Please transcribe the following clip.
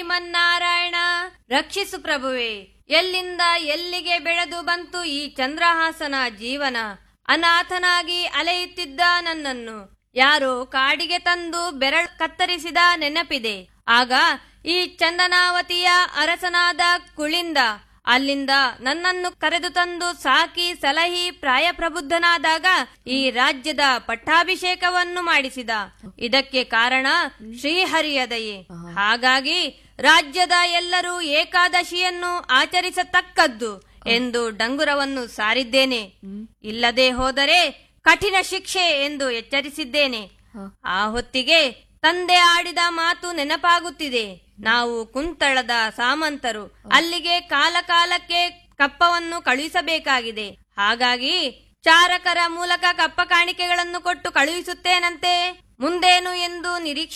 ಶ್ರೀಮನ್ನಾರಾಯಣ ರಕ್ಷಿಸು ಪ್ರಭುವೆ ಎಲ್ಲಿಂದ ಎಲ್ಲಿಗೆ ಬೆಳೆದು ಬಂತು ಈ ಚಂದ್ರಹಾಸನ ಜೀವನ ಅನಾಥನಾಗಿ ಅಲೆಯುತ್ತಿದ್ದ ನನ್ನನ್ನು ಯಾರೋ ಕಾಡಿಗೆ ತಂದು ಬೆರಳು ಕತ್ತರಿಸಿದ ನೆನಪಿದೆ ಆಗ ಈ ಚಂದನಾವತಿಯ ಅರಸನಾದ ಕುಳಿಂದ ಅಲ್ಲಿಂದ ನನ್ನನ್ನು ಕರೆದು ತಂದು ಸಾಕಿ ಸಲಹಿ ಪ್ರಾಯಪ್ರಬುದ್ಧನಾದಾಗ ಈ ರಾಜ್ಯದ ಪಟ್ಟಾಭಿಷೇಕವನ್ನು ಮಾಡಿಸಿದ ಇದಕ್ಕೆ ಕಾರಣ ಶ್ರೀಹರಿಯ ದಯೆ ಹಾಗಾಗಿ ರಾಜ್ಯದ ಎಲ್ಲರೂ ಏಕಾದಶಿಯನ್ನು ಆಚರಿಸತಕ್ಕದ್ದು ಎಂದು ಡಂಗುರವನ್ನು ಸಾರಿದ್ದೇನೆ ಇಲ್ಲದೆ ಹೋದರೆ ಕಠಿಣ ಶಿಕ್ಷೆ ಎಂದು ಎಚ್ಚರಿಸಿದ್ದೇನೆ ಆ ಹೊತ್ತಿಗೆ ತಂದೆ ಆಡಿದ ಮಾತು ನೆನಪಾಗುತ್ತಿದೆ ನಾವು ಕುಂತಳದ ಸಾಮಂತರು ಅಲ್ಲಿಗೆ ಕಾಲ ಕಾಲಕ್ಕೆ ಕಪ್ಪವನ್ನು ಕಳುಹಿಸಬೇಕಾಗಿದೆ ಹಾಗಾಗಿ ಚಾರಕರ ಮೂಲಕ ಕಪ್ಪ ಕಾಣಿಕೆಗಳನ್ನು ಕೊಟ್ಟು ಕಳುಹಿಸುತ್ತೇನಂತೆ ಮುಂದೇನು ಎಂದು ನಿರೀಕ್ಷೆ